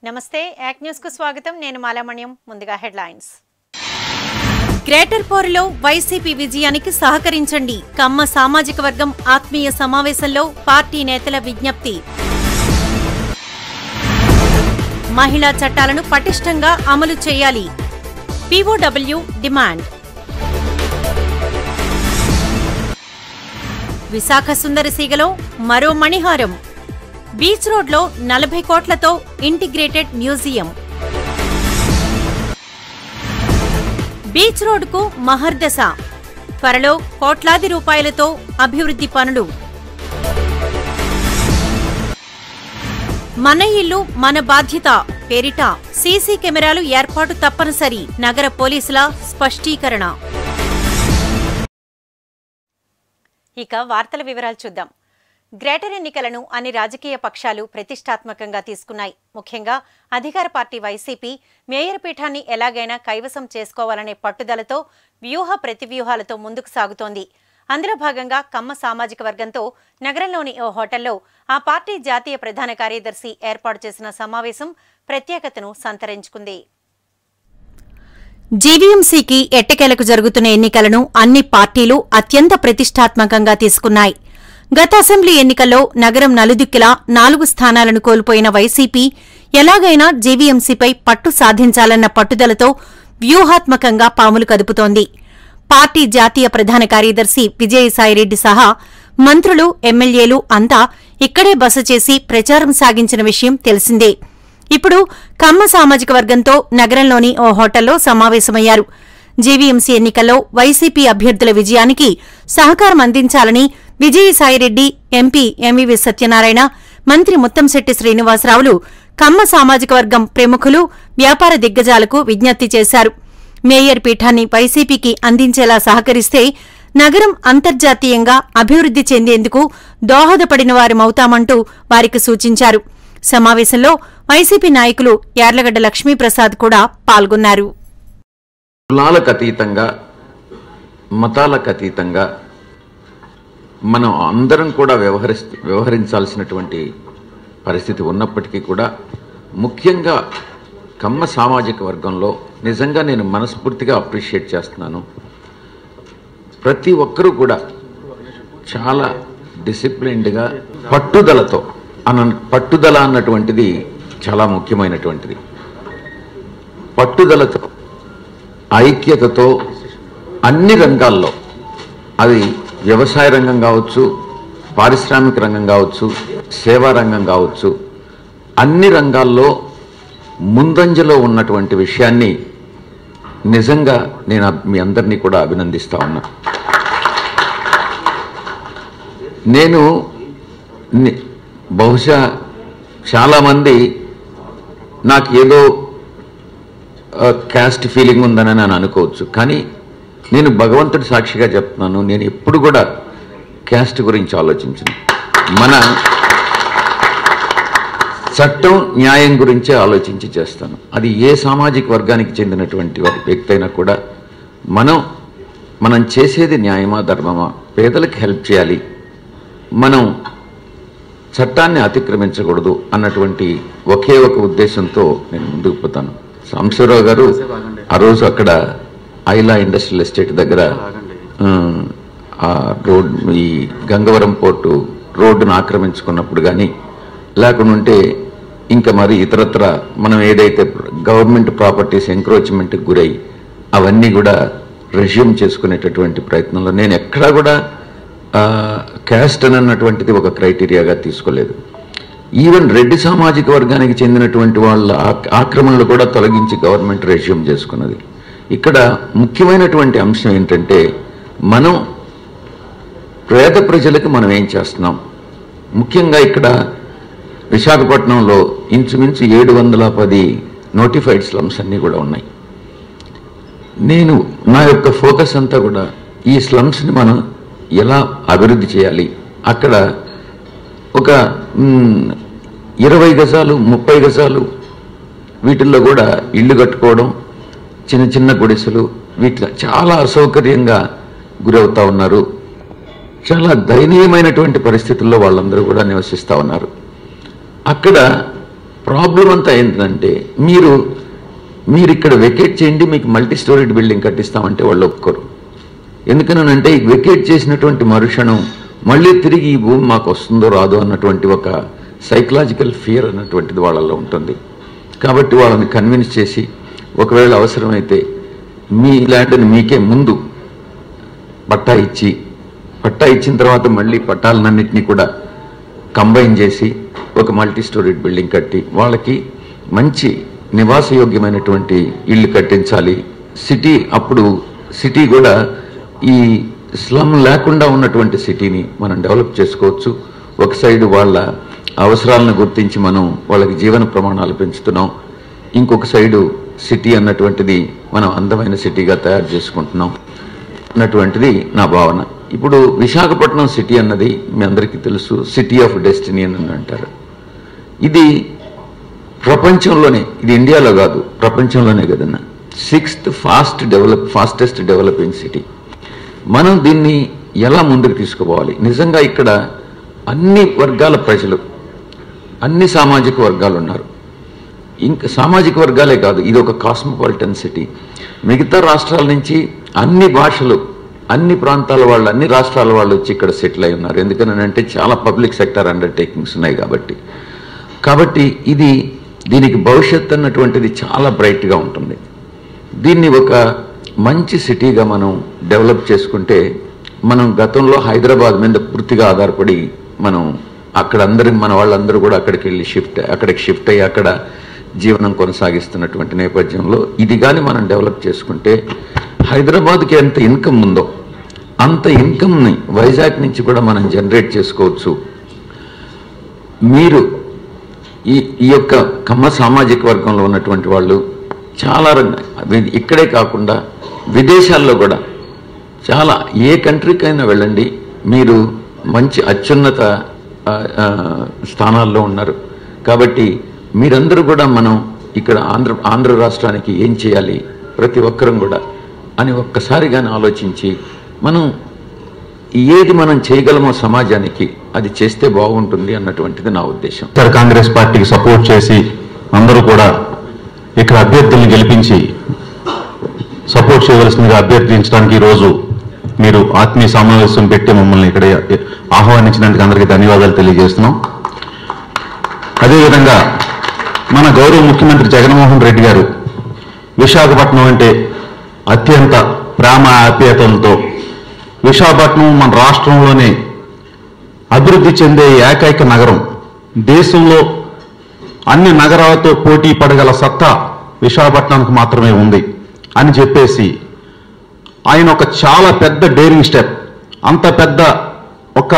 నమస్తే యాక్ న్యూస్ కు స్వాగతం నేను మాలామణ్యం ముందుగా హెడ్లైన్స్ గ్రేటర్ పోరులో వైసీపీ విజయానికి సహకరించండి కమ్మ సామాజిక వర్గం ఆత్మీయ సమావేశంలో పార్టీ నేతల విజ్ఞప్తి మహిళా చట్టాలను పటిష్టంగా అమలు చేయాలి పీఓడబ్ల్యూ డిమాండ్ విశాఖ సుందరసీగలో మరో మణిహారం బీచ్ రోడ్లో నలభై కోట్లతో ఇంటిగ్రేటెడ్ మ్యూజియం బీచ్ రోడ్డుకు మహర్దశ త్వరలో కోట్లాది రూపాయలతో అభివృద్ధి పనులు మన ఇల్లు మన బాధ్యత పేరిట సీసీ కెమెరాలు ఏర్పాటు తప్పనిసరి నగర పోలీసుల స్పష్టీకరణ ఇక వార్తల వివరాలు చూద్దాం గ్రేటర్ ఎన్నికలను అన్ని రాజకీయ పక్షాలు ప్రతిష్టాత్మకంగా తీసుకున్నాయి ముఖ్యంగా అధికార పార్టీ వైసీపీ మేయర్ పీఠాన్ని ఎలాగైనా కైవసం చేసుకోవాలనే పట్టుదలతో వ్యూహ ప్రతివ్యూహాలతో ముందుకు సాగుతోంది అందులో భాగంగా కమ్మ సామాజిక వర్గంతో నగరంలోని ఓ హోటల్లో ఆ పార్టీ జాతీయ ప్రధాన కార్యదర్శి ఏర్పాటు చేసిన సమావేశం ప్రత్యేకతను సంతరించుకుంది జీవీఎంసీకి ఎట్టకేలకు జరుగుతున్న ఎన్నికలను అన్ని పార్టీలు అత్యంత ప్రతిష్టాత్మకంగా తీసుకున్నాయి గత అసెంబ్లీ ఎన్నికల్లో నగరం నలుదిక్కిలా నాలుగు స్థానాలను కోల్పోయిన వైసీపీ ఎలాగైనా జీవీఎంసీపై పట్టు సాధించాలన్న పట్టుదలతో వ్యూహాత్మకంగా పాములు కదుపుతోంది పార్టీ జాతీయ ప్రధాన కార్యదర్శి విజయసాయిరెడ్డి సహా మంత్రులు ఎమ్మెల్యేలు అంతా ఇక్కడే బస చేసి ప్రచారం సాగించిన విషయం తెలిసిందే ఇప్పుడు కమ్మ సామాజిక వర్గంతో నగరంలోని ఓ హోటల్లో సమావేశమయ్యారు జీవీఎంసీ ఎన్నికల్లో వైసీపీ అభ్యర్థుల విజయానికి సహకారం అందించాలని విజయసాయిరెడ్డి ఎంపీ ఎంవీవి సత్యనారాయణ మంత్రి ముత్తంశెట్టి శ్రీనివాసరావులు కమ్మ సామాజిక వర్గం ప్రముఖులు వ్యాపార దిగ్గజాలకు విజ్ఞప్తి చేశారు మేయర్ పీఠాన్ని వైసీపీకి అందించేలా సహకరిస్తే నగరం అంతర్జాతీయంగా అభివృద్ధి చెందేందుకు దోహదపడిన వారిమవుతామంటూ వారికి సూచించారు సమావేశంలో వైసీపీ నాయకులు యార్లగడ్డ లక్ష్మీప్రసాద్ కూడా పాల్గొన్నారు కులాలకు అతీతంగా మతాలకు అతీతంగా మనం అందరం కూడా వ్యవహరి వ్యవహరించాల్సినటువంటి పరిస్థితి ఉన్నప్పటికీ కూడా ముఖ్యంగా కమ్మ సామాజిక వర్గంలో నిజంగా నేను మనస్ఫూర్తిగా అప్రిషియేట్ చేస్తున్నాను ప్రతి ఒక్కరూ కూడా చాలా డిసిప్లిన్డ్గా పట్టుదలతో అన పట్టుదల అన్నటువంటిది చాలా ముఖ్యమైనటువంటిది పట్టుదలతో ఐక్యతతో అన్ని రంగాల్లో అది వ్యవసాయ రంగం కావచ్చు పారిశ్రామిక రంగం కావచ్చు సేవా రంగం కావచ్చు అన్ని రంగాల్లో ముందంజలో ఉన్నటువంటి విషయాన్ని నిజంగా నేను అబ్- మీ అందరినీ కూడా అభినందిస్తా ఉన్నా నేను ని- బహుశా చాలామంది నాకు ఏదో క్యాస్ట్ ఫీలింగ్ ఉందని నేను అనుకోవచ్చు కానీ నేను భగవంతుడి సాక్షిగా చెప్తున్నాను నేను ఎప్పుడు కూడా క్యాస్ట్ గురించి ఆలోచించను మన చట్టం న్యాయం గురించే ఆలోచించి చేస్తాను అది ఏ సామాజిక వర్గానికి చెందినటువంటి ఒక వ్యక్తి అయినా కూడా మనం మనం చేసేది న్యాయమా ధర్మమా పేదలకు హెల్ప్ చేయాలి మనం చట్టాన్ని అతిక్రమించకూడదు అన్నటువంటి ఒకే ఒక ఉద్దేశంతో నేను ముందుకు పోతాను సాంబశివరావు గారు ఆ రోజు అక్కడ ఐలా ఇండస్ట్రియల్ ఎస్టేట్ దగ్గర ఆ, ఆ రోడ్ ఈ గంగవరం పోర్టు రోడ్డును ఆక్రమించుకున్నప్పుడు కానీ లేకుండా ఉంటే ఇంకా మరి ఇతరత్ర మనం ఏదైతే గవర్నమెంట్ ప్రాపర్టీస్ ఎంక్రోచ్మెంట్కి గురై అవన్నీ కూడా రెజ్యూమ్ చేసుకునేటటువంటి ప్రయత్నంలో నేను ఎక్కడా కూడా క్యాస్ట్ అని అన్నటువంటిది ఒక క్రైటీరియాగా తీసుకోలేదు ఈవెన్ రెడ్డి సామాజిక వర్గానికి చెందినటువంటి వాళ్ళ ఆ- ఆక్రమణలు కూడా తొలగించి గవర్నమెంట్ రెజ్యూమ్ చేసుకున్నది ఇక్కడ ముఖ్యమైనటువంటి అంశం ఏంటంటే మనం పేద ప్రజలకు మనం ఏం చేస్తున్నాం ముఖ్యంగా ఇక్కడ విశాఖపట్నంలో ఇంచుమించు ఏడు వందల పది నోటిఫైడ్ స్లమ్స్ అన్నీ కూడా ఉన్నాయి నేను నా యొక్క ఫోకస్ అంతా కూడా ఈ స్లమ్స్ని మనం ఎలా అభివృద్ధి చేయాలి అక్కడ ఒక మ్, ఇరవై గజాలు ముప్పై గజాలు వీటిల్లో కూడా ఇల్లు కట్టుకోవడం చిన్న చిన్న గుడిసెలు వీటిలో చాలా అసౌకర్యంగా గురవుతా ఉన్నారు చాలా దయనీయమైనటువంటి పరిస్థితుల్లో వాళ్ళందరూ కూడా నివసిస్తూ ఉన్నారు అక్కడ ప్రాబ్లం అంతా ఏంటంటే మీరు మీరు ఇక్కడ వెకేట్ చేయండి మీకు మల్టీ స్టోరీడ్ బిల్డింగ్ కట్టిస్తామంటే వాళ్ళు ఒప్పుకోరు ఎందుకనంటే ఈ వెకేట్ చేసినటువంటి మరుక్షణం మళ్ళీ తిరిగి ఈ భూమి మాకు వస్తుందో రాదో అన్నటువంటి ఒక సైకలాజికల్ ఫియర్ అన్నటువంటిది వాళ్ళలో ఉంటుంది కాబట్టి వాళ్ళని కన్విన్స్ చేసి ఒకవేళ అవసరమైతే మీ ల్యాండ్ని మీకే ముందు పట్టా ఇచ్చి పట్టా ఇచ్చిన తర్వాత మళ్ళీ పట్టాలన్నింటినీ కూడా కంబైన్ చేసి ఒక మల్టీ స్టోరీడ్ బిల్డింగ్ కట్టి వాళ్ళకి మంచి నివాసయోగ్యమైనటువంటి ఇళ్ళు కట్టించాలి సిటీ అప్పుడు సిటీ కూడా ఈ స్లమ్ లేకుండా ఉన్నటువంటి సిటీని మనం డెవలప్ చేసుకోవచ్చు ఒక సైడ్ వాళ్ళ అవసరాలను గుర్తించి మనం వాళ్ళకి జీవన ప్రమాణాలు పెంచుతున్నాం ఇంకొక సైడు సిటీ అన్నటువంటిది మనం అందమైన సిటీగా తయారు చేసుకుంటున్నాం అన్నటువంటిది నా భావన ఇప్పుడు విశాఖపట్నం సిటీ అన్నది మీ అందరికీ తెలుసు సిటీ ఆఫ్ డెస్టినీ అని అంటారు ఇది ప్రపంచంలోనే ఇది ఇండియాలో కాదు ప్రపంచంలోనే కదన్న sixth fast develop fastest developing city మనం దీన్ని ఎలా ముందుకు తీసుకుపోవాలి నిజంగా ఇక్కడ అన్ని వర్గాల ప్రజలు అన్ని సామాజిక వర్గాలు ఉన్నారు ఇంకా సామాజిక వర్గాలే కాదు ఇది ఒక కాస్మోపాలిటన్ సిటీ మిగతా రాష్ట్రాల నుంచి అన్ని భాషలు అన్ని ప్రాంతాల వాళ్ళు అన్ని రాష్ట్రాల వాళ్ళు వచ్చి ఇక్కడ సెటిల్ అయి ఉన్నారు ఎందుకనంటే చాలా పబ్లిక్ సెక్టర్ అండర్టేకింగ్స్ ఉన్నాయి కాబట్టి కాబట్టి ఇది దీనికి భవిష్యత్ అన్నటువంటిది చాలా బ్రైట్గా ఉంటుంది దీన్ని ఒక మంచి సిటీగా మనం డెవలప్ చేసుకుంటే మనం గతంలో హైదరాబాద్ మీద పూర్తిగా ఆధారపడి మనం అక్కడ అందరి మన వాళ్ళందరూ కూడా అక్కడికి వెళ్ళి షిఫ్ట్ అక్కడికి షిఫ్ట్ అయ్యి అక్కడ జీవనం కొనసాగిస్తున్నటువంటి నేపథ్యంలో ఇది కానీ మనం డెవలప్ చేసుకుంటే హైదరాబాద్కి ఎంత ఇన్కమ్ ఉందో అంత ఇన్కమ్ని వైజాగ్ నుంచి కూడా మనం జనరేట్ చేసుకోవచ్చు మీరు ఈ ఈ యొక్క కమ్మ సామాజిక వర్గంలో ఉన్నటువంటి వాళ్ళు చాలా రంగ వి- ఇక్కడే కాకుండా విదేశాల్లో కూడా చాలా ఏ కంట్రీకైనా వెళ్ళండి మీరు మంచి అత్యున్నత ఆ, ఆ, స్థానాల్లో ఉన్నారు కాబట్టి మీరందరూ కూడా మనం ఇక్కడ ఆంధ్ర ఆంధ్ర రాష్ట్రానికి ఏం చేయాలి ప్రతి ఒక్కరం కూడా అని ఒక్కసారి కానీ ఆలోచించి మనం ఏది మనం చేయగలమో సమాజానికి అది చేస్తే బాగుంటుంది అన్నటువంటిది నా ఉద్దేశం ఇతర కాంగ్రెస్ పార్టీకి సపోర్ట్ చేసి అందరూ కూడా ఇక్కడ అభ్యర్థుల్ని గెలిపించి సపోర్ట్ చేయవలసిందిగా అభ్యర్థించడానికి ఈరోజు మీరు ఆత్మీయ సమావేశం పెట్టి మమ్మల్ని ఇక్కడ ఆహ్వానించినందుకు అందరికీ ధన్యవాదాలు తెలియజేస్తున్నాం అదేవిధంగా మన గౌరవ ముఖ్యమంత్రి జగన్మోహన్ రెడ్డి గారు విశాఖపట్నం అంటే అత్యంత ప్రేమ ఆప్యాయతలతో విశాఖపట్నం మన రాష్ట్రంలోనే అభివృద్ధి చెందే ఏకైక నగరం దేశంలో అన్ని నగరాలతో పోటీ పడగల సత్తా విశాఖపట్నానికి మాత్రమే ఉంది అని చెప్పేసి ఆయన ఒక చాలా పెద్ద డేరింగ్ స్టెప్ అంత పెద్ద ఒక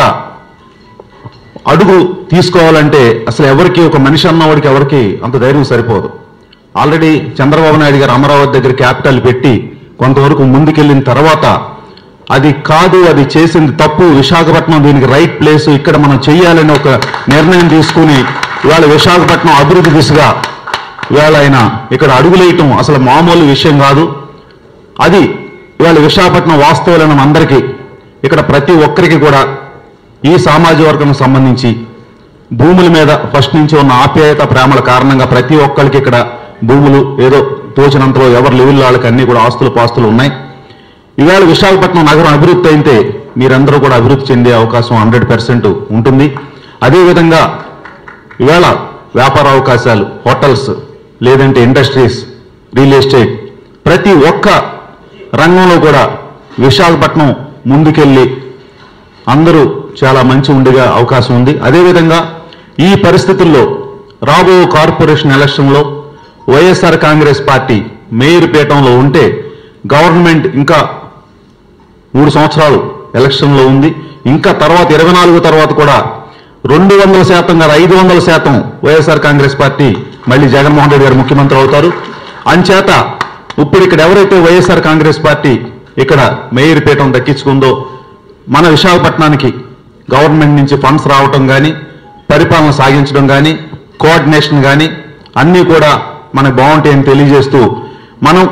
అడుగు తీసుకోవాలంటే అసలు ఎవరికి ఒక మనిషి అన్నవాడికి ఎవరికి అంత ధైర్యం సరిపోదు ఆల్రెడీ చంద్రబాబు నాయుడు గారు అమరావతి దగ్గర క్యాపిటల్ పెట్టి కొంతవరకు ముందుకెళ్ళిన తర్వాత అది కాదు అది చేసింది తప్పు విశాఖపట్నం దీనికి రైట్ ప్లేస్ ఇక్కడ మనం చెయ్యాలని ఒక నిర్ణయం తీసుకుని ఇవాళ విశాఖపట్నం అభివృద్ధి దిశగా ఇవాళ ఆయన ఇక్కడ అడుగులేయటం అసలు మామూలు విషయం కాదు అది ఇవాళ విశాఖపట్నం వాస్తవాలను అందరికీ ఇక్కడ ప్రతి ఒక్కరికి కూడా ఈ సామాజిక వర్గం సంబంధించి భూముల మీద ఫస్ట్ నుంచి ఉన్న ఆప్యాయత ప్రేమల కారణంగా ప్రతి ఒక్కరికి ఇక్కడ భూములు ఏదో తోచినంతలో ఎవరి లెవెల్ వాళ్ళకి అన్ని కూడా ఆస్తులు పాస్తులు ఉన్నాయి ఇవాళ విశాఖపట్నం నగరం అభివృద్ధి అయితే మీరందరూ కూడా అభివృద్ధి చెందే అవకాశం హండ్రెడ్ పర్సెంట్ ఉంటుంది అదేవిధంగా ఇవాళ వ్యాపార అవకాశాలు హోటల్స్ లేదంటే ఇండస్ట్రీస్ రియల్ ఎస్టేట్ ప్రతి ఒక్క రంగంలో కూడా విశాఖపట్నం ముందుకెళ్ళి అందరూ చాలా మంచి ఉండేగా అవకాశం ఉంది అదేవిధంగా ఈ పరిస్థితుల్లో రాబోయే కార్పొరేషన్ ఎలక్షన్లో వైఎస్ఆర్ కాంగ్రెస్ పార్టీ మేయర్ పీఠంలో ఉంటే గవర్నమెంట్ ఇంకా మూడు సంవత్సరాలు ఎలక్షన్లో ఉంది ఇంకా తర్వాత ఇరవై నాలుగు తర్వాత కూడా రెండు వందల శాతం గారు ఐదు వందల శాతం వైఎస్ఆర్ కాంగ్రెస్ పార్టీ మళ్ళీ జగన్మోహన్ రెడ్డి గారు ముఖ్యమంత్రి అవుతారు అంచేత ఇప్పుడు ఇక్కడ ఎవరైతే వైఎస్ఆర్ కాంగ్రెస్ పార్టీ ఇక్కడ మేయర్ పీఠం దక్కించుకుందో మన విశాఖపట్నానికి గవర్నమెంట్ నుంచి ఫండ్స్ రావటం కానీ పరిపాలన సాగించడం కానీ కోఆర్డినేషన్ కానీ అన్నీ కూడా మనకు బాగుంటాయని తెలియజేస్తూ మనం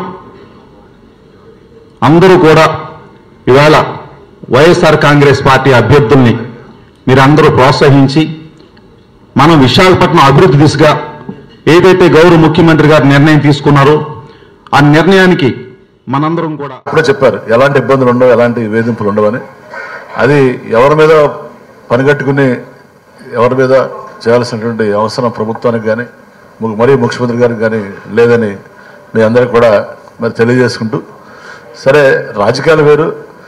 అందరూ కూడా ఇవాళ వైఎస్ఆర్ కాంగ్రెస్ పార్టీ అభ్యర్థుల్ని మీరందరూ ప్రోత్సహించి మనం విశాఖపట్నం అభివృద్ధి దిశగా ఏదైతే గౌరవ ముఖ్యమంత్రి గారు నిర్ణయం తీసుకున్నారో ఆ నిర్ణయానికి మనందరం కూడా ఇప్పుడే చెప్పారు ఎలాంటి ఇబ్బందులు ఉండవు ఎలాంటి వేధింపులు ఉండవని అది ఎవరి మీద పనిగట్టుకుని ఎవరి మీద చేయాల్సినటువంటి అవసరం ప్రభుత్వానికి కానీ మరీ ముఖ్యమంత్రి గారికి కానీ లేదని మీ అందరికి కూడా మరి తెలియజేసుకుంటూ సరే రాజకీయాలు వేరు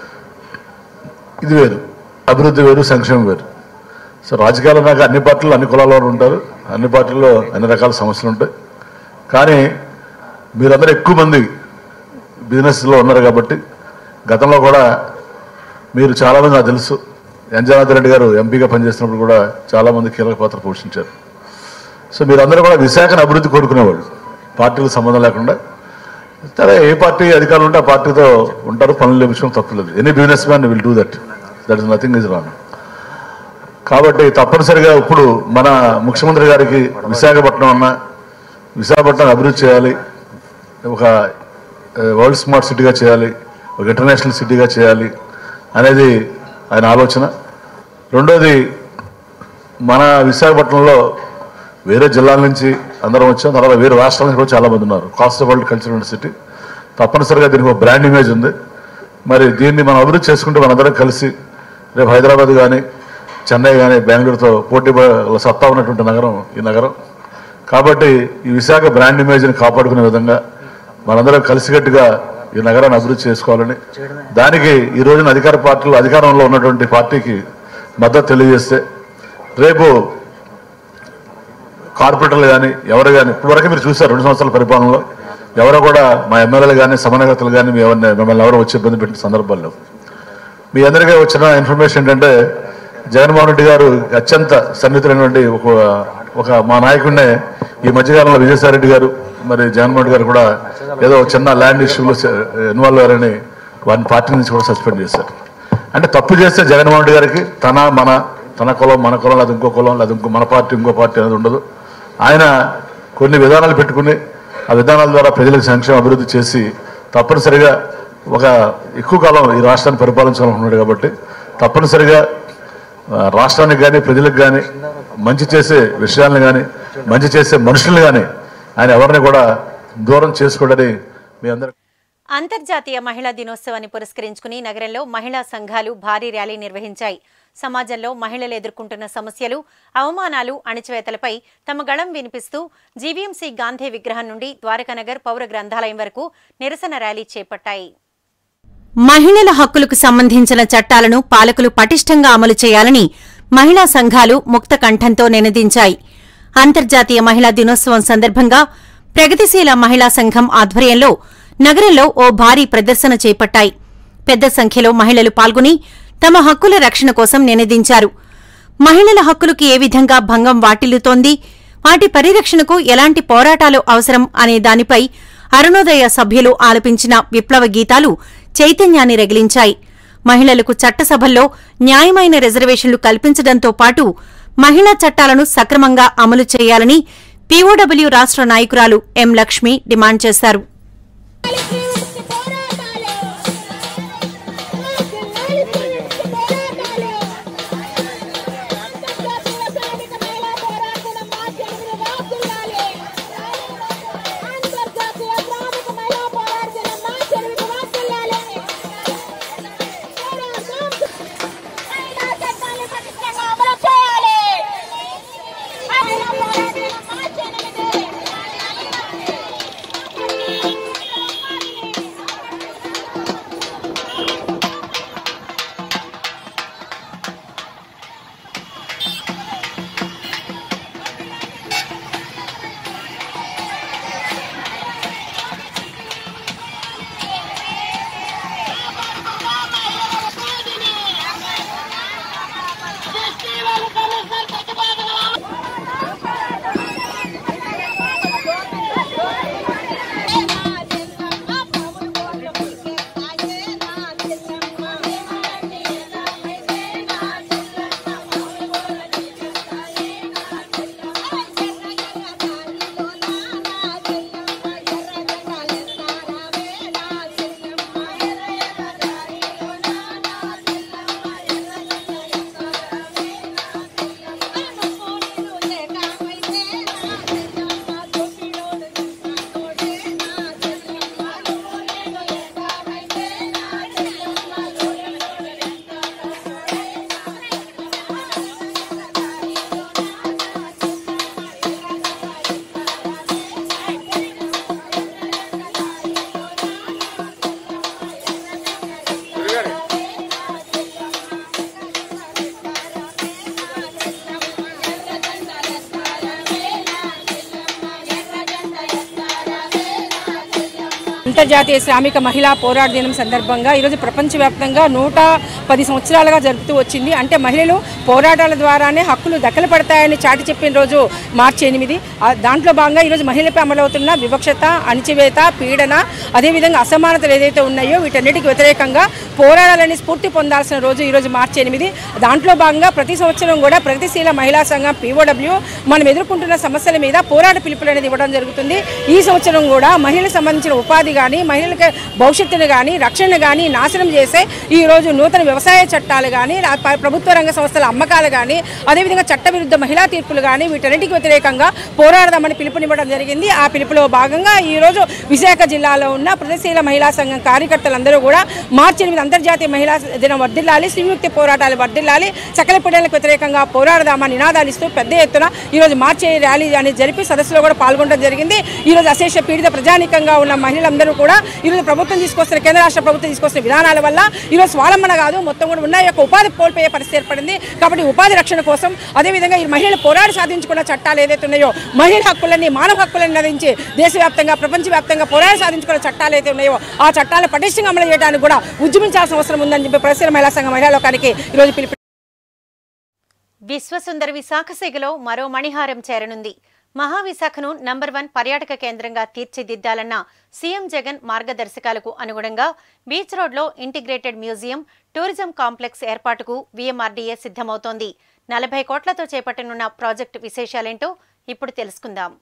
ఇది వేరు అభివృద్ధి వేరు సంక్షేమం వేరు సో రాజకీయాలు నాకు అన్ని పార్టీలు అన్ని కులాల వారు ఉంటారు అన్ని పార్టీల్లో అన్ని రకాల సమస్యలు ఉంటాయి కానీ మీరందరూ ఎక్కువ మంది బిజినెస్లో ఉన్నారు కాబట్టి గతంలో కూడా మీరు చాలామంది నాకు తెలుసు ఎన్ జనార్దన్ రెడ్డి గారు ఎంపీగా పనిచేసినప్పుడు కూడా చాలామంది కీలక పాత్ర పోషించారు సో మీరందరూ కూడా విశాఖను అభివృద్ధి కోరుకునేవాళ్ళు పార్టీలకు సంబంధం లేకుండా సరే ఏ పార్టీ అధికారులు ఉంటే ఆ పార్టీతో ఉంటారు పనులు లేపించడం తప్పలేదు any businessman will do that that is nothing is wrong కాబట్టి తప్పనిసరిగా ఇప్పుడు మన ముఖ్యమంత్రి గారికి విశాఖపట్నం అన్న విశాఖపట్నం అభివృద్ధి చేయాలి ఒక వరల్డ్ స్మార్ట్ సిటీగా చేయాలి ఒక ఇంటర్నేషనల్ సిటీగా చేయాలి అనేది ఆయన ఆలోచన రెండోది మన విశాఖపట్నంలో వేరే జిల్లాల నుంచి అందరం వచ్చాం తర్వాత వేరే రాష్ట్రాల నుంచి కూడా చాలా మంది ఉన్నారు కాస్ట్ వరల్డ్ కల్చరల్ సిటీ తప్పనిసరిగా దీనికి ఒక బ్రాండ్ ఇమేజ్ ఉంది మరి దీన్ని మనం అభివృద్ధి చేసుకుంటే మనందరం కలిసి రేపు హైదరాబాద్ కానీ చెన్నై కానీ బెంగళూరుతో పోటీ పడ- సత్తా ఉన్నటువంటి నగరం ఈ నగరం కాబట్టి ఈ విశాఖ బ్రాండ్ ఇమేజ్ని కాపాడుకునే విధంగా మనందరం కలిసికట్టుగా ఈ నగరాన్ని అభివృద్ధి చేసుకోవాలని దానికి ఈ రోజున అధికార పార్టీలు అధికారంలో ఉన్నటువంటి పార్టీకి మద్దతు తెలియజేస్తే రేపు కార్పొరేటర్లు కానీ ఎవరు కానీ ఇప్పటివరకు మీరు చూశారు రెండు సంవత్సరాల పరిపాలనలో ఎవరో కూడా మా ఎమ్మెల్యేలు కానీ సమన్వయకర్తలు కానీ మీ ఎవరిని మిమ్మల్ని ఎవరు వచ్చి ఇబ్బంది పెట్టిన సందర్భాలు లేవు మీ అందరికీ వచ్చిన ఇన్ఫర్మేషన్ ఏంటంటే జగన్మోహన్ రెడ్డి గారు అత్యంత సన్నిహితులైనటువంటి ఒక ఒక మా నాయకుడినే ఈ మధ్యకాలంలో విజయసాయి రెడ్డి గారు మరి జగన్మోహన్ రెడ్డి గారు కూడా ఏదో చిన్న ల్యాండ్ ఇష్యూలో ఇన్వాల్వ్ అయ్యారని వారిని పార్టీ నుంచి కూడా సస్పెండ్ చేశారు అంటే తప్పు చేస్తే జగన్మోహన్ రెడ్డి గారికి తన మన తన కులం మన కులం లేదా ఇంకో కులం లేదా ఇంకో మన పార్టీ ఇంకో పార్టీ అనేది ఉండదు ఆయన కొన్ని విధానాలు పెట్టుకుని ఆ విధానాల ద్వారా ప్రజలకు సంక్షేమ అభివృద్ధి చేసి తప్పనిసరిగా ఒక ఎక్కువ కాలం ఈ రాష్ట్రాన్ని పరిపాలించాలనుకున్నాడు కాబట్టి తప్పనిసరిగా ఆ, రాష్ట్రానికి కానీ ప్రజలకు కానీ మంచి చేసే విషయాలను కానీ మంచి చేసే మనుషుల్ని కానీ ఆయన ఎవరిని కూడా దూరం చేసుకోడని మీ అందరూ అంతర్జాతీయ మహిళా దినోత్సవాన్ని పురస్కరించుకుని నగరంలో మహిళా సంఘాలు భారీ ర్యాలీ నిర్వహించాయి సమాజంలో మహిళలు ఎదుర్కొంటున్న సమస్యలు అవమానాలు అణచివేతలపై తమ గళం వినిపిస్తూ జీవీఎంసీ గాంధీ విగ్రహం నుండి ద్వారకానగర్ పౌర గ్రంథాలయం వరకు నిరసన ర్యాలీ చేపట్టాయి మహిళల హక్కులకు సంబంధించిన చట్టాలను పాలకులు పటిష్టంగా అమలు చేయాలని మహిళా సంఘాలు ముక్త కంఠంతో నినదించాయి అంతర్జాతీయ మహిళా దినోత్సవం సందర్భంగా ప్రగతిశీల మహిళా సంఘం ఆధ్వర్యంలో నగరంలో ఓ భారీ ప్రదర్శన చేపట్టాయి పెద్ద సంఖ్యలో మహిళలు పాల్గొని తమ హక్కుల రక్షణ కోసం నినదించారు మహిళల హక్కులకు ఏ విధంగా భంగం వాటిల్లుతోంది వాటి పరిరక్షణకు ఎలాంటి పోరాటాలు అవసరం అనే దానిపై అరుణోదయ సభ్యులు ఆలపించిన విప్లవ గీతాలు చైతన్యాన్ని రగిలించాయి మహిళలకు చట్టసభల్లో న్యాయమైన రిజర్వేషన్లు కల్పించడంతో పాటు మహిళా చట్టాలను సక్రమంగా అమలు చేయాలని పీఓడబ్ల్యూ రాష్ట్ర నాయకురాలు ఎం లక్ష్మి డిమాండ్ చేశారు చేయాలి అంతర్జాతీయ శ్రామిక మహిళా పోరాట దినం సందర్భంగా ఈరోజు ప్రపంచవ్యాప్తంగా నూట పది సంవత్సరాలుగా జరుపుతూ వచ్చింది అంటే మహిళలు పోరాటాల ద్వారానే హక్కులు దక్కలు పడతాయని చాటి చెప్పిన రోజు మార్చి ఎనిమిది ఆ దాంట్లో భాగంగా ఈరోజు మహిళలపై అమలవుతున్న వివక్షత అణిచివేత పీడన అదేవిధంగా అసమానతలు ఏదైతే ఉన్నాయో వీటన్నిటికి వ్యతిరేకంగా పోరాడాలని స్ఫూర్తి పొందాల్సిన రోజు ఈరోజు మార్చి ఎనిమిది దాంట్లో భాగంగా ప్రతి సంవత్సరం కూడా ప్రగతిశీల మహిళా సంఘం పీఓడబ్ల్యూ మనం ఎదుర్కొంటున్న సమస్యల మీద పోరాట పిలుపులు అనేది ఇవ్వడం జరుగుతుంది ఈ సంవత్సరం కూడా మహిళలకు సంబంధించిన ఉపాధి కానీ మహిళలకు భవిష్యత్తును కానీ రక్షణ కానీ నాశనం చేసే ఈ రోజు నూతన వ్యవసాయ చట్టాలు కానీ రా- ప- ప్రభుత్వ రంగ సంస్థల అమ్మకాలు కానీ అదేవిధంగా చట్టవిరుద్ధ మహిళా తీర్పులు కానీ వీటన్నిటికి వ్యతిరేకంగా పోరాడదామని పిలుపునివ్వడం జరిగింది ఆ పిలుపులో భాగంగా ఈ రోజు విశాఖ జిల్లాలో ఉన్న ప్రగతిశీల మహిళా సంఘం కార్యకర్తలందరూ కూడా మార్చి ఎనిమిది అంతర్జాతీయ మహిళా దినం వర్ధిల్లాలి శ్రీయుక్తి పోరాటాలు వర్ధిల్లాలి సకల పీడనలకు వ్యతిరేకంగా పోరాడదామని నినాదాలు ఇస్తూ పెద్ద ఎత్తున ఈరోజు మార్చి ర్యాలీ అనేది జరిపి సదస్సులో కూడా పాల్గొనడం జరిగింది ఈరోజు అశేష పీడిత ప్రజానీకంగా ఉన్న మహిళలందరూ కూడా ఈరోజు ప్రభుత్వం తీసుకొస్తున్న కేంద్ర రాష్ట్ర ప్రభుత్వం తీసుకొస్తున్న విధానాల వల్ల ఈరోజు స్వాలంబన కాదు మొత్తం కూడా ఉన్న యొక్క ఉపాధి కోల్పోయే పరిస్థితి ఏర్పడింది కాబట్టి ఉపాధి రక్షణ కోసం అదేవిధంగా ఈ మహిళలు పోరాడి సాధించుకున్న చట్టాలు ఏదైతే ఉన్నాయో మహిళల హక్కులని మానవ హక్కులను నదించి దేశవ్యాప్తంగా ప్రపంచవ్యాప్తంగా పోరాడి సాధించుకున్న చట్టాలు ఏదైతే ఉన్నాయో ఆ చట్టాలను పటిష్టంగా అమలు చేయడానికి కూడా ఉద్యమించాల్సిన అవసరం ఉందని చెప్పి ప్రసిద్ధ మహిళా సంఘ మహిళా లోకానికి ఈరోజు పిలుపు విశ్వసుందర విశాఖ సిగలో మరో మణిహారం చేరనుంది మహావిశాఖను నంబర్ వన్ పర్యాటక కేంద్రంగా తీర్చిదిద్దాలన్న సీఎం జగన్ మార్గదర్శకాలకు అనుగుణంగా బీచ్ రోడ్లో ఇంటిగ్రేటెడ్ మ్యూజియం టూరిజం కాంప్లెక్స్ ఏర్పాటుకు వీఎంఆర్డీఏ సిద్ధమవుతోంది నలభై కోట్లతో చేపట్టనున్న ప్రాజెక్టు విశేషాలేంటో ఇప్పుడు తెలుసుకుందాం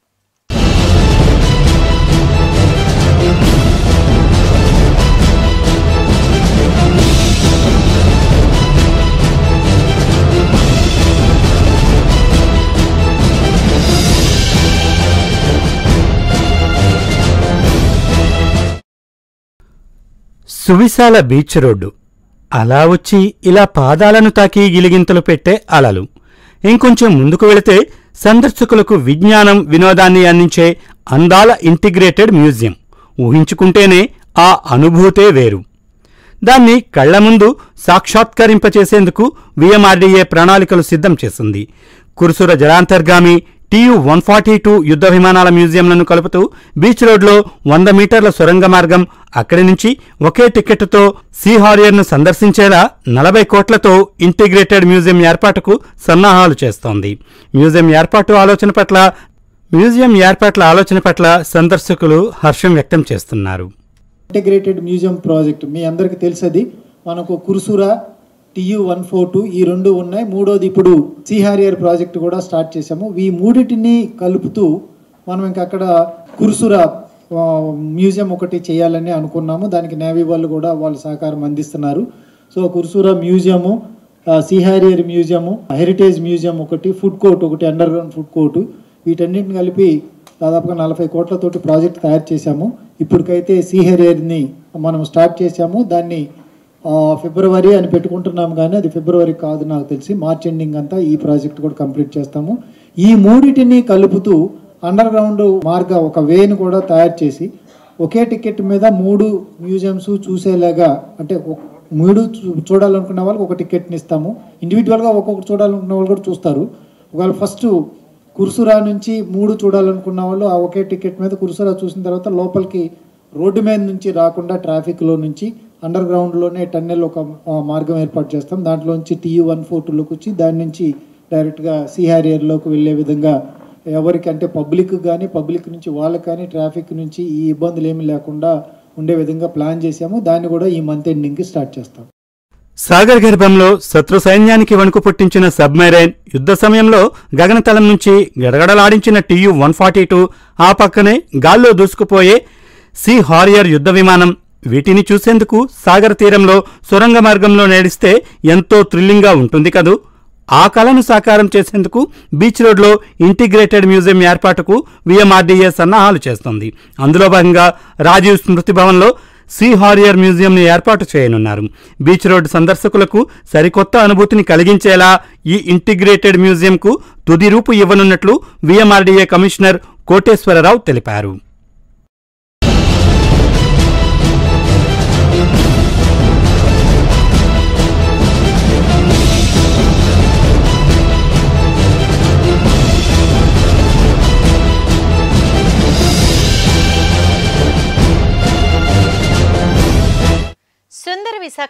సువిశాల బీచ్ రోడ్డు అలా వచ్చి ఇలా పాదాలను తాకి గిలిగింతలు పెట్టే అలలు ఇంకొంచెం ముందుకు వెళితే సందర్శకులకు విజ్ఞానం వినోదాన్ని అందించే అందాల ఇంటిగ్రేటెడ్ మ్యూజియం ఊహించుకుంటేనే ఆ అనుభూతే వేరు దాన్ని కళ్ల ముందు సాక్షాత్కరింపచేసేందుకు విఎంఆర్డీఏ ప్రణాళికలు సిద్ధం చేసింది కురుసుర జలాంతర్గామి టీయు వన్ ఫార్టీ టూ యుద్ధ విమానాల మ్యూజియంలను కలుపుతూ బీచ్ రోడ్లో వంద మీటర్ల సొరంగ మార్గం అక్కడి నుంచి ఒకే టికెట్తో సీ హారియర్ను సందర్శించేలా నలభై కోట్లతో ఇంటిగ్రేటెడ్ మ్యూజియం ఏర్పాటుకు సన్నాహాలు చేస్తోంది మ్యూజియం ఏర్పాటు ఆలోచన పట్ల మ్యూజియం ఏర్పాట్ల ఆలోచన పట్ల సందర్శకులు హర్షం వ్యక్తం చేస్తున్నారు ఇంటిగ్రేటెడ్ మ్యూజియం ప్రాజెక్ట్ మీ అందరికీ తెలుసది మనకు Kursura TU one four two ఈ రెండు ఉన్నాయి మూడోది ఇప్పుడు సిహారియర్ ప్రాజెక్ట్ కూడా స్టార్ట్ చేశాము ఈ మూడిటిని కలుపుతూ మనం ఇంకా అక్కడ కురుసుర ఆ, మ్యూజియం ఒకటి చేయాలని అనుకున్నాము దానికి నేవీ వాళ్ళు కూడా వాళ్ళు సహకారం అందిస్తున్నారు సో కురుసుర మ్యూజియము ఆ, సిహారియర్ మ్యూజియము హెరిటేజ్ మ్యూజియం ఒకటి ఫుడ్ కోర్ట్ ఒకటి అండర్ గ్రౌండ్ ఫుడ్ కోర్టు వీటన్నిటిని కలిపి దాదాపుగా నలభై కోట్లతోటి ప్రాజెక్ట్ తయారు చేశాము ఇప్పటికైతే సిహెరియర్ని మనం స్టార్ట్ చేశాము దాన్ని ఆ, ఫిబ్రవరి అని పెట్టుకుంటున్నాము కానీ అది ఫిబ్రవరి కాదు నాకు తెలిసి మార్చ్ ఎండింగ్ అంతా ఈ ప్రాజెక్ట్ కూడా కంప్లీట్ చేస్తాము ఈ మూడిటిని కలుపుతూ అండర్ గ్రౌండ్ మార్గ ఒక వేని కూడా తయారు చేసి ఒకే టికెట్ మీద మూడు మ్యూజియంస్ చూసేలాగా అంటే ఒక- మూడు చూ- చూడాలనుకున్న వాళ్ళకి ఒక టికెట్ని ఇస్తాము ఇండివిజువల్గా ఒక్కొక్కటి చూడాలనుకున్న వాళ్ళు కూడా చూస్తారు ఒకవేళ ఫస్ట్ కుర్సురా నుంచి మూడు చూడాలనుకున్న వాళ్ళు ఆ ఒకే టికెట్ మీద కుర్సురా చూసిన తర్వాత లోపలికి రోడ్డు మీద నుంచి రాకుండా ట్రాఫిక్లో నుంచి అండర్ గ్రౌండ్లోనే టన్నెల్ ఒక ఆ, మార్గం ఏర్పాటు చేస్తాం దాంట్లోంచి టీయూ వన్ ఫోర్ టూలోకి వచ్చి దాని నుంచి డైరెక్ట్గా సిహారియర్లోకి వెళ్ళే విధంగా ఎవరికి అంటే పబ్లిక్ కానీ పబ్లిక్ నుంచి వాళ్ళకి కానీ ట్రాఫిక్ నుంచి ఈ ఇబ్బందులు ఏమీ లేకుండా ఉండే విధంగా ప్లాన్ చేశాము దాన్ని కూడా ఈ మంత్ ఎండింగ్కి స్టార్ట్ చేస్తాం సాగర్ గర్భంలో శత్రు సైన్యానికి వణుకు పుట్టించిన సబ్మెరైన్ యుద్ధ సమయంలో గగనతలం నుంచి గడగడలాడించిన టీయు వన్ ఫార్టీ టూ ఆ పక్కనే గాల్లో దూసుకుపోయే సి హారియర్ యుద్ధ విమానం వీటిని చూసేందుకు సాగర్ తీరంలో సొరంగ మార్గంలో నడిస్తే ఎంతో థ్రిల్లింగ్గా ఉంటుంది కదూ ఆ కళను సాకారం చేసేందుకు బీచ్ రోడ్లో ఇంటిగ్రేటెడ్ మ్యూజియం ఏర్పాటుకు విఎంఆర్డీఏ సన్నాహాలు చేస్తోంది అందులో భాగంగా రాజీవ్ స్మృతి భవన్లో సీ హారియర్ మ్యూజియంని ఏర్పాటు చేయనున్నారు బీచ్ రోడ్ సందర్శకులకు సరికొత్త అనుభూతిని కలిగించేలా ఈ ఇంటిగ్రేటెడ్ మ్యూజియంకు తుది రూపు ఇవ్వనున్నట్లు విఎంఆర్డీఏ కమిషనర్ కోటేశ్వరరావు తెలిపారు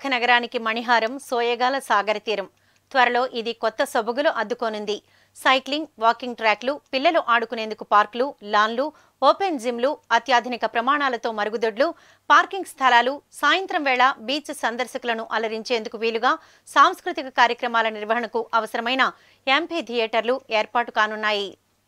నగరానికి మణిహారం సోయగాల సాగర తీరం త్వరలో ఇది కొత్త సొబగులు అద్దుకోనుంది సైక్లింగ్ వాకింగ్ ట్రాక్లు పిల్లలు ఆడుకునేందుకు పార్కులు లాన్లు ఓపెన్ జిమ్లు అత్యాధునిక ప్రమాణాలతో మరుగుదొడ్లు పార్కింగ్ స్థలాలు సాయంత్రం వేళ బీచ్ సందర్శకులను అలరించేందుకు వీలుగా సాంస్కృతిక కార్యక్రమాల నిర్వహణకు అవసరమైన యాంపీ థియేటర్లు ఏర్పాటు కానున్నాయి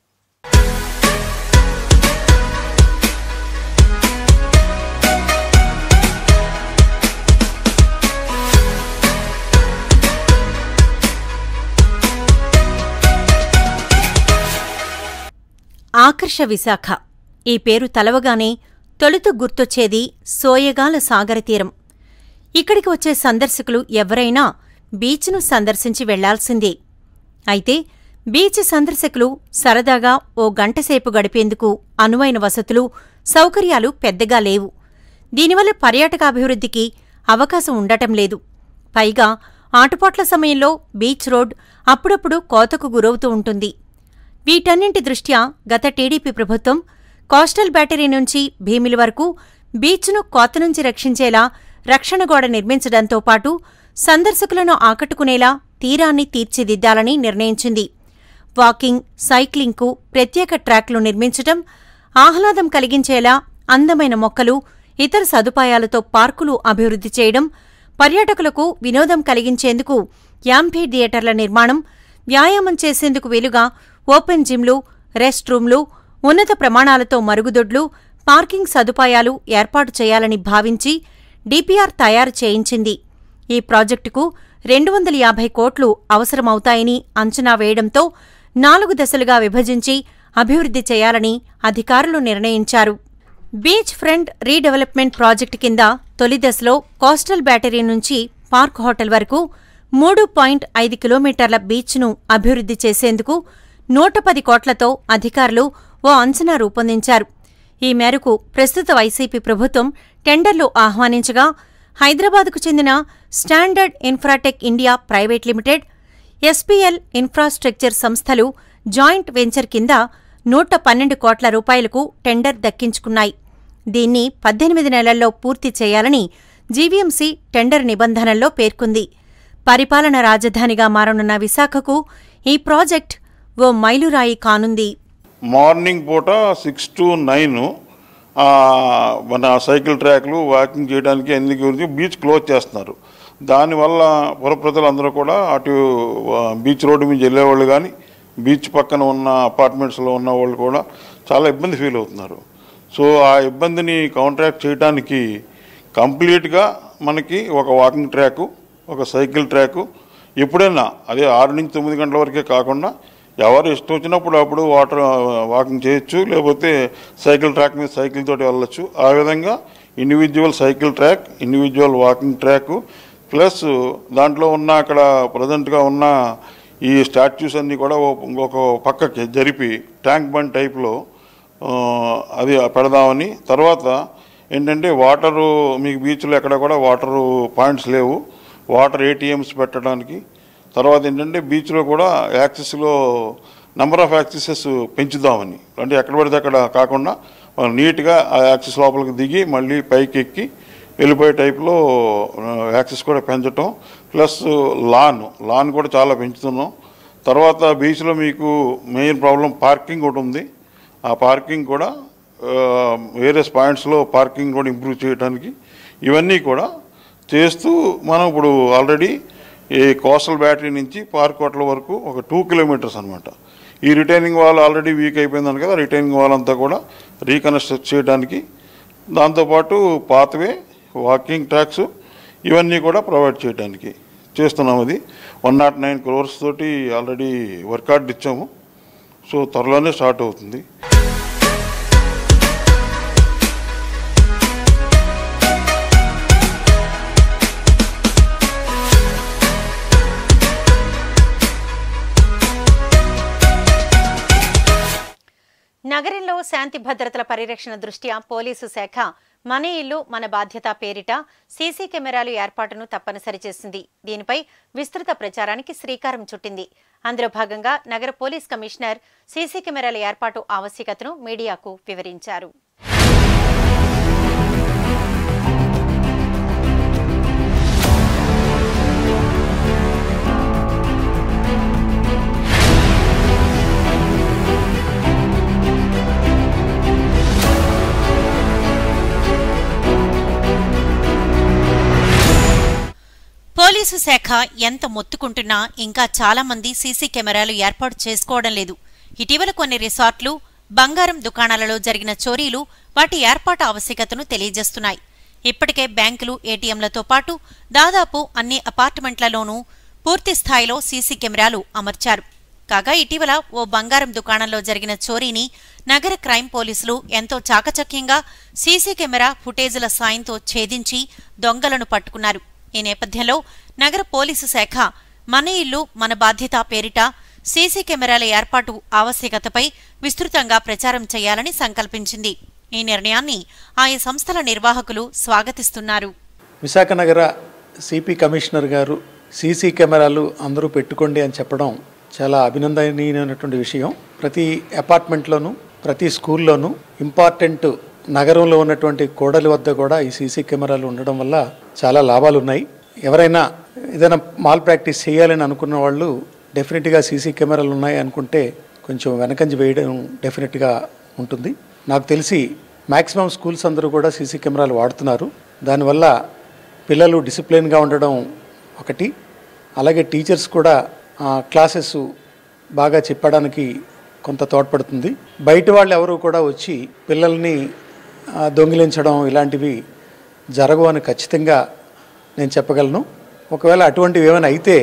ఆకర్ష విశాఖ ఈ పేరు తలవగానే తొలుత గుర్తొచ్చేది సోయగాల సాగర తీరం ఇక్కడికి వచ్చే సందర్శకులు ఎవరైనా బీచ్ను సందర్శించి వెళ్లాల్సిందే అయితే బీచ్ సందర్శకులు సరదాగా ఓ గంటసేపు గడిపేందుకు అనువైన వసతులు సౌకర్యాలు పెద్దగా లేవు దీనివల్ల పర్యాటకాభివృద్ధికి అవకాశం ఉండటం లేదు పైగా ఆటుపాట్ల సమయంలో బీచ్ రోడ్ అప్పుడప్పుడు కోతకు గురవుతూ ఉంటుంది వీటన్నింటి దృష్ట్యా గత టీడీపీ ప్రభుత్వం కోస్టల్ బ్యాటరీ నుంచి భీమిలి వరకు బీచ్ను కోత నుంచి రక్షించేలా రక్షణ గోడ నిర్మించడంతో పాటు సందర్శకులను ఆకట్టుకునేలా తీరాన్ని తీర్చిదిద్దాలని నిర్ణయించింది వాకింగ్ సైక్లింగ్కు ప్రత్యేక ట్రాక్లు నిర్మించటం ఆహ్లాదం కలిగించేలా అందమైన మొక్కలు ఇతర సదుపాయాలతో పార్కులు అభివృద్ధి చేయడం పర్యాటకులకు వినోదం కలిగించేందుకు యాంఫీ థియేటర్ల నిర్మాణం వ్యాయామం చేసేందుకు వీలుగా ఓపెన్ జిమ్లు రెస్ట్ రూమ్లు ఉన్నత ప్రమాణాలతో మరుగుదొడ్లు పార్కింగ్ సదుపాయాలు ఏర్పాటు చేయాలని భావించి డిపిఆర్ తయారు చేయించింది ఈ ప్రాజెక్టుకు రెండు వందల యాభై కోట్లు అవసరమవుతాయని అంచనా వేయడంతో నాలుగు దశలుగా విభజించి అభివృద్ధి చేయాలని అధికారులు నిర్ణయించారు బీచ్ ఫ్రంట్ రీడెవలప్మెంట్ ప్రాజెక్టు కింద తొలి దశలో కోస్టల్ బ్యాటరీ నుంచి పార్క్ హోటల్ వరకు మూడు పాయింట్ ఐదు కిలోమీటర్ల బీచ్ను అభివృద్ధి చేసేందుకు నూట పది కోట్లతో అధికారులు ఓ అంచనా రూపొందించారు ఈ మేరకు ప్రస్తుత వైసీపీ ప్రభుత్వం టెండర్లు ఆహ్వానించగా హైదరాబాద్కు చెందిన standard infratech India private limited SPL infrastructure సంస్థలు జాయింట్ వెంచర్ కింద నూట పన్నెండు కోట్ల రూపాయలకు టెండర్ దక్కించుకున్నాయి దీన్ని పద్దెనిమిది నెలల్లో పూర్తి చేయాలని జీవీఎంసీ టెండర్ నిబంధనల్లో పేర్కొంది పరిపాలన రాజధానిగా మారనున్న విశాఖకు ఈ ప్రాజెక్ట్ ఓ మైలురాయి కానుంది మార్నింగ్ పూట సిక్స్ టు నైన్ మన సైకిల్ ట్రాక్లు వాకింగ్ చేయడానికి అన్ని గురించి బీచ్ క్లోజ్ చేస్తున్నారు దానివల్ల పుర ప్రజలందరూ కూడా అటు ఆ, బీచ్ రోడ్డు మీద వెళ్ళేవాళ్ళు కానీ బీచ్ పక్కన ఉన్న అపార్ట్మెంట్స్లో ఉన్న వాళ్ళు కూడా చాలా ఇబ్బంది ఫీల్ అవుతున్నారు సో ఆ ఇబ్బందిని కౌంట్రాక్ట్ చేయడానికి కంప్లీట్గా మనకి ఒక వాకింగ్ ట్రాకు ఒక సైకిల్ ట్రాకు ఎప్పుడైనా అదే ఆరు నుంచి తొమ్మిది గంటల వరకే కాకుండా ఎవరు ఇష్టం వచ్చినప్పుడు అప్పుడు వాటర్ వాకింగ్ చేయొచ్చు లేకపోతే సైకిల్ ట్రాక్ మీద సైకిల్ తోటి వెళ్ళొచ్చు ఆ విధంగా individual cycle track individual walking track plus దాంట్లో ఉన్న అక్కడ ప్రజెంట్గా ఉన్న ఈ స్టాచ్యూస్ అన్నీ కూడా ఓ- ఇంకొక పక్కకి జరిపి ట్యాంక్ బండ్ టైప్లో ఆ, అది పెడదామని తర్వాత ఏంటంటే వాటరు మీకు బీచ్లో ఎక్కడ కూడా వాటరు పాయింట్స్ లేవు వాటర్ ఏటీఎంస్ పెట్టడానికి తర్వాత ఏంటంటే బీచ్లో కూడా యాక్సెస్లో నెంబర్ ఆఫ్ యాక్సెసెస్ పెంచుదామని అంటే ఎక్కడ పడితే అక్కడ కాకుండా మనం నీట్గా ఆ యాక్సెస్ లోపలికి దిగి మళ్ళీ పైకి ఎక్కి వెళ్ళిపోయే టైప్లో యాక్సెస్ కూడా పెంచటం ప్లస్ లాన్ లాన్ కూడా చాలా పెంచుతున్నాం తర్వాత బీచ్లో మీకు మెయిన్ ప్రాబ్లం పార్కింగ్ ఒకటి ఉంది ఆ పార్కింగ్ కూడా వేరియస్ పాయింట్స్లో పార్కింగ్ కూడా ఇంప్రూవ్ చేయడానికి ఇవన్నీ కూడా చేస్తూ మనం ఇప్పుడు ఆల్రెడీ ఈ కోస్టల్ బ్యాటరీ నుంచి పార్క్ హోటల్ వరకు ఒక టూ కిలోమీటర్స్ అనమాట ఈ రిటైనింగ్ వాల్ ఆల్రెడీ వీక్ అయిపోయిందని కదా రిటైనింగ్ వాల్ అంతా కూడా రీకన్స్ట్రక్ట్ చేయడానికి దాంతోపాటు పాత్వే వాకింగ్ ట్రాక్స్ ఇవన్నీ కూడా ప్రొవైడ్ చేయడానికి చేస్తున్నాం అది వన్ నాట్ నైన్ క్రోర్స్ తోటి ఆల్రెడీ వర్క్ ఆర్డర్ ఇచ్చాము సో త్వరలోనే స్టార్ట్ అవుతుంది నగరంలో శాంతి భద్రతల పరిరక్షణ దృష్ట్యా పోలీసు శాఖ మన ఇల్లు మన బాధ్యత పేరిట సీసీ కెమెరాలు ఏర్పాటును తప్పనిసరి చేసింది దీనిపై విస్తృత ప్రచారానికి శ్రీకారం చుట్టింది అందులో భాగంగా నగర పోలీస్ కమిషనర్ సీసీ కెమెరాల ఏర్పాటు ఆవశ్యకతను మీడియాకు వివరించారు పోలీసు శాఖ ఎంత మొత్తుకుంటున్నా ఇంకా చాలా మంది సీసీ కెమెరాలు ఏర్పాటు చేసుకోవడం లేదు ఇటీవల కొన్ని రిసార్ట్లు బంగారం దుకాణాలలో జరిగిన చోరీలు వాటి ఏర్పాటు ఆవశ్యకతను తెలియజేస్తున్నాయి ఇప్పటికే బ్యాంకులు ఏటీఎంలతో పాటు దాదాపు అన్ని అపార్ట్మెంట్లలోనూ పూర్తి స్థాయిలో సీసీ కెమెరాలు అమర్చారు కాగా ఇటీవల ఓ బంగారం దుకాణంలో జరిగిన చోరీని నగర క్రైమ్ పోలీసులు ఎంతో చాకచక్యంగా సీసీ కెమెరా ఫుటేజుల సాయంతో ఛేదించి దొంగలను పట్టుకున్నారు ఈ నేపథ్యంలో నగర పోలీసు శాఖ మన ఇల్లు మన బాధ్యత పేరిట సీసీ కెమెరాల ఏర్పాటు ఆవశ్యకతపై విస్తృతంగా ప్రచారం చేయాలని సంకల్పించింది ఈ నిర్ణయాన్ని ఆయా సంస్థల నిర్వాహకులు స్వాగతిస్తున్నారు విశాఖ నగర సిపి కమిషనర్ గారు సీసీ కెమెరాలు అందరూ పెట్టుకోండి అని చెప్పడం చాలా అభినందనీయమైనటువంటి విషయం ప్రతి అపార్ట్మెంట్లోనూ ప్రతి స్కూల్లోనూ ఇంపార్టెంట్ నగరంలో ఉన్నటువంటి కోడలి వద్ద కూడా ఈ సీసీ కెమెరాలు ఉండడం వల్ల చాలా లాభాలు ఉన్నాయి ఎవరైనా ఏదైనా మాల్ ప్రాక్టీస్ చేయాలని అనుకున్న వాళ్ళు డెఫినెట్గా సీసీ కెమెరాలు ఉన్నాయి అనుకుంటే కొంచెం వెనకంజ వేయడం డెఫినెట్గా ఉంటుంది నాకు తెలిసి మ్యాక్సిమం స్కూల్స్ అందరూ కూడా సీసీ కెమెరాలు వాడుతున్నారు దానివల్ల పిల్లలు డిసిప్లిన్గా ఉండడం ఒకటి అలాగే టీచర్స్ కూడా క్లాసెస్ బాగా చెప్పడానికి కొంత తోడ్పడుతుంది బయట వాళ్ళు ఎవరు కూడా వచ్చి పిల్లల్ని ఆ, దొంగిలించడం ఇలాంటివి జరగవు అని ఖచ్చితంగా నేను చెప్పగలను ఒకవేళ అటువంటివి ఏమైనా అయితే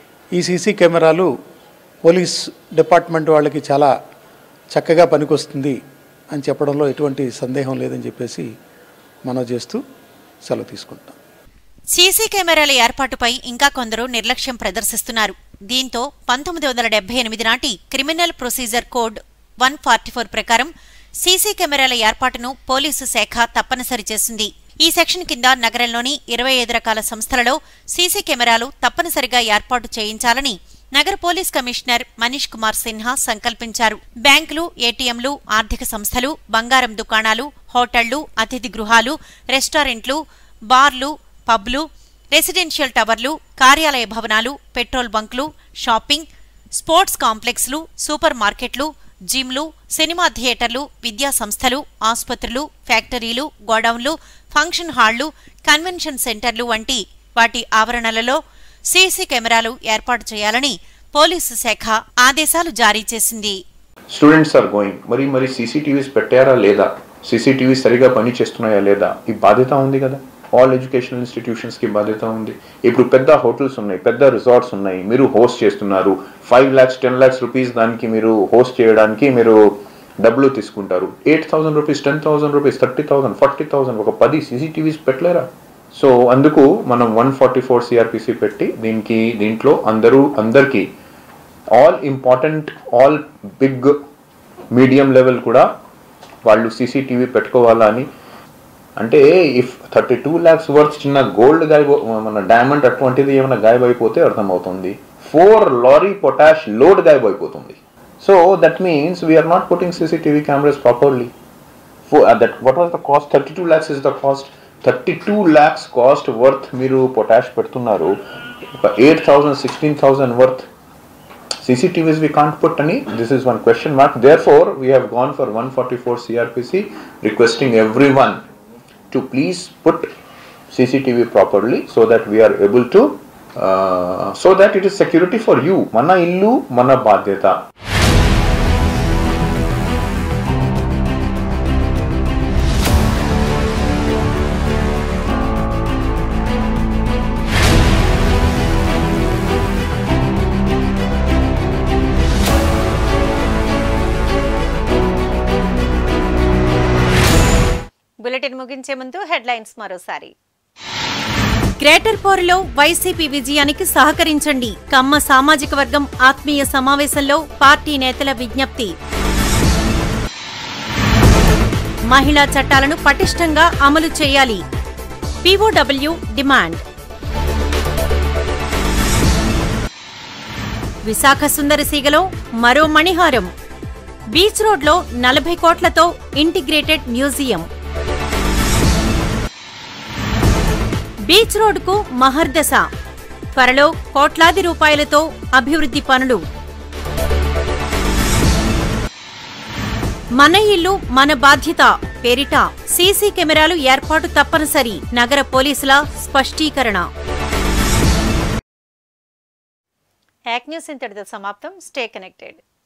ఈ సీసీ కెమెరాలు పోలీస్ డిపార్ట్మెంట్ వాళ్ళకి చాలా చక్కగా పనికొస్తుంది అని చెప్పడంలో ఎటువంటి సందేహం లేదని చెప్పేసి మనం చేస్తూ సెలవు తీసుకుంటాం సీసీ కెమెరాల ఏర్పాటుపై ఇంకా కొందరు నిర్లక్ష్యం ప్రదర్శిస్తున్నారు దీంతో పంతొమ్మిది వందల డెబ్బై ఎనిమిది నాటి criminal procedure code one forty four ప్రకారం సీసీ కెమెరాల ఏర్పాటును పోలీసు శాఖ తప్పనిసరి చేసింది ఈ సెక్షన్ కింద నగరంలోని ఇరవై ఐదు రకాల సంస్థలలో సీసీ కెమెరాలు తప్పనిసరిగా ఏర్పాటు చేయించాలని నగర పోలీస్ కమిషనర్ మనీష్ కుమార్ సిన్హా సంకల్పించారు బ్యాంకులు ఏటీఎంలు ఆర్థిక సంస్థలు బంగారం దుకాణాలు హోటళ్లు అతిథి గృహాలు రెస్టారెంట్లు బార్లు పబ్లు రెసిడెన్షియల్ టవర్లు కార్యాలయ భవనాలు పెట్రోల్ బంక్లు షాపింగ్ స్పోర్ట్స్ కాంప్లెక్స్లు సూపర్ మార్కెట్లు జిమ్లు సినిమా థియేటర్లు విద్యా సంస్థలు ఆసుపత్రులు ఫ్యాక్టరీలు గోడౌన్లు ఫంక్షన్ హాళ్లు కన్వెన్షన్ సెంటర్లు వంటి వాటి ఆవరణలలో సీసీ కెమెరాలు ఏర్పాటు చేయాలని పోలీసు శాఖ ఆదేశాలు జారీ చేసింది స్టూడెంట్స్ ఆర్ గోయింగ్ మరి మరి సీసీటీవీస్ పెట్టారా లేదా సీసీటీవీ సరిగా పని చేస్తున్నాయా లేదా ఈ బాధ్యత ఉంది కదా ఆల్ ఎడ్యుకేషనల్ ఇన్స్టిట్యూషన్స్ కి బాధ్యత ఉంది ఇప్పుడు పెద్ద హోటల్స్ ఉన్నాయి పెద్ద రిసార్ట్స్ ఉన్నాయి మీరు హోస్ట్ చేస్తున్నారు five lakhs ten lakhs rupees దానికి మీరు హోస్ట్ చేయడానికి మీరు డబ్బులు తీసుకుంటారు eight thousand rupees ten thousand rupees thirty thousand forty thousand ఒక పది సీసీటీవీస్ పెట్టలేరా సో అందుకు మనం వన్ ఫార్టీ ఫోర్ సిఆర్పిసి పెట్టి దీనికి దీంట్లో అందరూ అందరికీ all important all big medium level కూడా వాళ్ళు సీసీటీవీ పెట్టుకోవాలా అని అంటే if thirty two lakhs worth చిన్న గోల్డ్ గాయబో మన డైమండ్ అటువంటిది ఏమైనా గాయబైపోతే అర్థమవుతుంది ఫోర్ లారీ పొటాష్ లోడ్ గాయబైపోతుంది so that means we're not putting CCTV cameras properly that what was the cost thirty two lakhs is the cost thirty two lakhs cost worth మీరు potash పెడుతున్నారు ఒక eight thousand sixteen thousand worth CCTVs we can't put any. This is one question mark. Therefore, we have gone for 144 CRPC, requesting everyone to please put CCTV properly so that we are able to, uh, so that it is security for you. Mana illu, mana badyata. Bulletin ముగించే ముందు headlines మరోసారి greater పోరులో YCP విజయానికి సహకరించండి కమ్మ సామాజిక వర్గం ఆత్మీయ సమావేశంలో పార్టీ నేతల విజ్ఞప్తి మహిళా చట్టాలను పటిష్టంగా అమలు చేయాలి పీఓడబ్ల్యూ డిమాండ్ విశాఖ సుందరసీగలో మరో మణిహారం బీచ్ రోడ్లో నలభై కోట్లతో ఇంటిగ్రేటెడ్ మ్యూజియం బీచ్ రోడ్డుకు మహర్దశ త్వరలో కోట్లాది రూపాయలతో అభివృద్ధి పనులు మన ఇల్లు మన బాధ్యత పేరిట సీసీ కెమెరాలు ఏర్పాటు తప్పనిసరి నగర పోలీసుల స్పష్టీకరణ హ్యాక్ న్యూస్ ఇంతటితో సమాప్తం స్టే కనెక్టెడ్